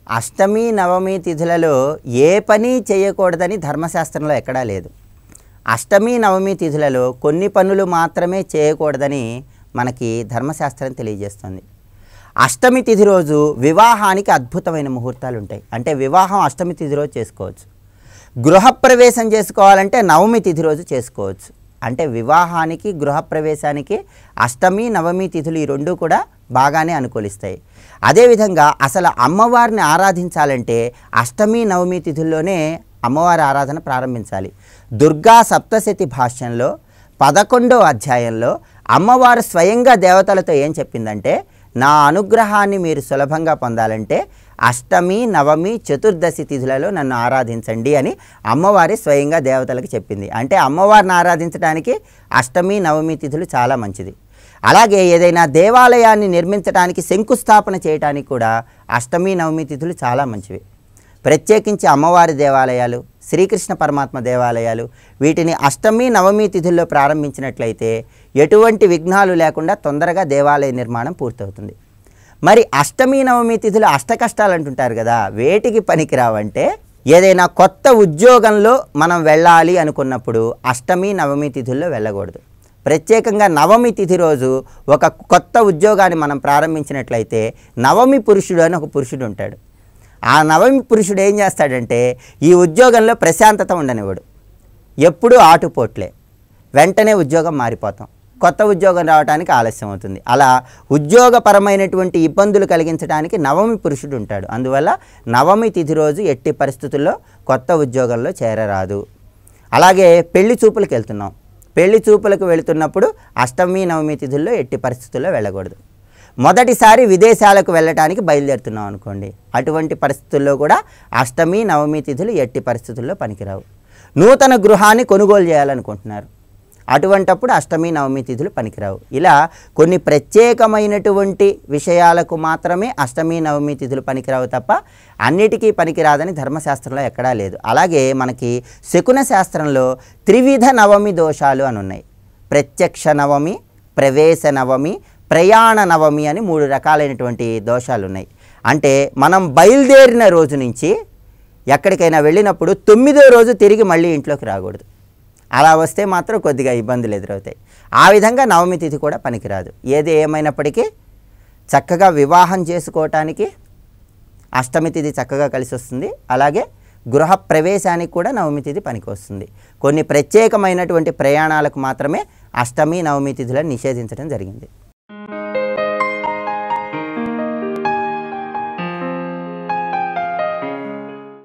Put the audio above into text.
అష్టమి నవమి తిథులలో ఏ పని చేయకూడదని ధర్మశాస్త్రంలో ఎక్కడా లేదు అష్టమి నవమి తిథులలో కొన్ని పనులు మాత్రమే చేయకూడదని మనకి ధర్మశాస్త్రం తెలియజేస్తుంది అష్టమి తిథి రోజు వివాహానికి అద్భుతమైన ముహూర్తాలు ఉంటాయి అంటే వివాహం అష్టమి తిథి రోజు చేసుకోవచ్చు గృహప్రవేశం చేసుకోవాలంటే నవమి తిథి రోజు చేసుకోవచ్చు అంటే వివాహానికి గృహప్రవేశానికి అష్టమి నవమి తిథులు ఈ రెండు కూడా బాగానే అనుకూలిస్తాయి అదేవిధంగా అసలు అమ్మవారిని ఆరాధించాలంటే అష్టమి నవమి తిథుల్లోనే అమ్మవారి ఆరాధన ప్రారంభించాలి దుర్గా సప్తశతి భాష్యంలో పదకొండో అధ్యాయంలో అమ్మవారు స్వయంగా దేవతలతో ఏం చెప్పిందంటే నా అనుగ్రహాన్ని మీరు సులభంగా పొందాలంటే అష్టమి నవమి చతుర్దశి తిథులలో నన్ను ఆరాధించండి అని అమ్మవారి స్వయంగా దేవతలకు చెప్పింది అంటే అమ్మవారిని ఆరాధించడానికి అష్టమి నవమి తిథులు చాలా మంచిది అలాగే ఏదైనా దేవాలయాన్ని నిర్మించడానికి శంకుస్థాపన చేయడానికి కూడా అష్టమి నవమి తిథులు చాలా మంచివి ప్రత్యేకించి అమ్మవారి దేవాలయాలు శ్రీకృష్ణ పరమాత్మ దేవాలయాలు వీటిని అష్టమి నవమి తిథుల్లో ప్రారంభించినట్లయితే ఎటువంటి విఘ్నాలు లేకుండా తొందరగా దేవాలయ నిర్మాణం పూర్తవుతుంది మరి అష్టమి నవమి తిథులు అష్ట కష్టాలు అంటుంటారు కదా వేటికి పనికిరావంటే ఏదైనా కొత్త ఉద్యోగంలో మనం వెళ్ళాలి అనుకున్నప్పుడు అష్టమి నవమి తిథుల్లో వెళ్ళకూడదు ప్రత్యేకంగా నవమి తిథి రోజు ఒక కొత్త ఉద్యోగాన్ని మనం ప్రారంభించినట్లయితే నవమి పురుషుడు అని ఒక పురుషుడు ఉంటాడు ఆ నవమి పురుషుడు ఏం చేస్తాడంటే ఈ ఉద్యోగంలో ప్రశాంతత ఉండనివ్వడు ఎప్పుడూ ఆటుపోట్లే వెంటనే ఉద్యోగం మారిపోతాం కొత్త ఉద్యోగం రావడానికి ఆలస్యం అవుతుంది అలా ఉద్యోగపరమైనటువంటి ఇబ్బందులు కలిగించడానికి నవమి పురుషుడు ఉంటాడు అందువల్ల నవమి తిథి రోజు ఎట్టి పరిస్థితుల్లో కొత్త ఉద్యోగంలో చేరరాదు అలాగే పెళ్లి చూపులకు వెళ్తున్నాం పెళ్లి చూపులకు వెళుతున్నప్పుడు అష్టమి నవమి తిథుల్లో ఎట్టి పరిస్థితుల్లో వెళ్ళకూడదు మొదటిసారి విదేశాలకు వెళ్ళటానికి బయలుదేరుతున్నాం అనుకోండి అటువంటి పరిస్థితుల్లో కూడా అష్టమి నవమి తిథులు ఎట్టి పరిస్థితుల్లో పనికిరావు నూతన గృహాన్ని కొనుగోలు చేయాలనుకుంటున్నారు అటువంటప్పుడు అష్టమి నవమి తిథులు పనికిరావు ఇలా కొన్ని ప్రత్యేకమైనటువంటి విషయాలకు మాత్రమే అష్టమి నవమి తిథులు పనికిరావు తప్ప అన్నిటికీ పనికిరాదని ధర్మశాస్త్రంలో ఎక్కడా లేదు అలాగే మనకి శకున శాస్త్రంలో త్రివిధ నవమి దోషాలు అని ఉన్నాయి ప్రత్యక్ష నవమి ప్రవేశ నవమి ప్రయాణ నవమి అని మూడు రకాలైనటువంటి దోషాలు ఉన్నాయి అంటే మనం బయలుదేరిన రోజు నుంచి ఎక్కడికైనా వెళ్ళినప్పుడు తొమ్మిదో రోజు తిరిగి మళ్ళీ ఇంట్లోకి రాకూడదు అలా వస్తే మాత్రం కొద్దిగా ఇబ్బందులు ఎదురవుతాయి ఆ విధంగా నవమి తిథి కూడా పనికిరాదు ఏది ఏమైనప్పటికీ చక్కగా వివాహం చేసుకోవటానికి అష్టమి తిథి చక్కగా కలిసి వస్తుంది అలాగే గృహ ప్రవేశానికి కూడా నవమి తిథి పనికి వస్తుంది కొన్ని ప్రత్యేకమైనటువంటి ప్రయాణాలకు మాత్రమే అష్టమి నవమి తిథులను నిషేధించడం జరిగింది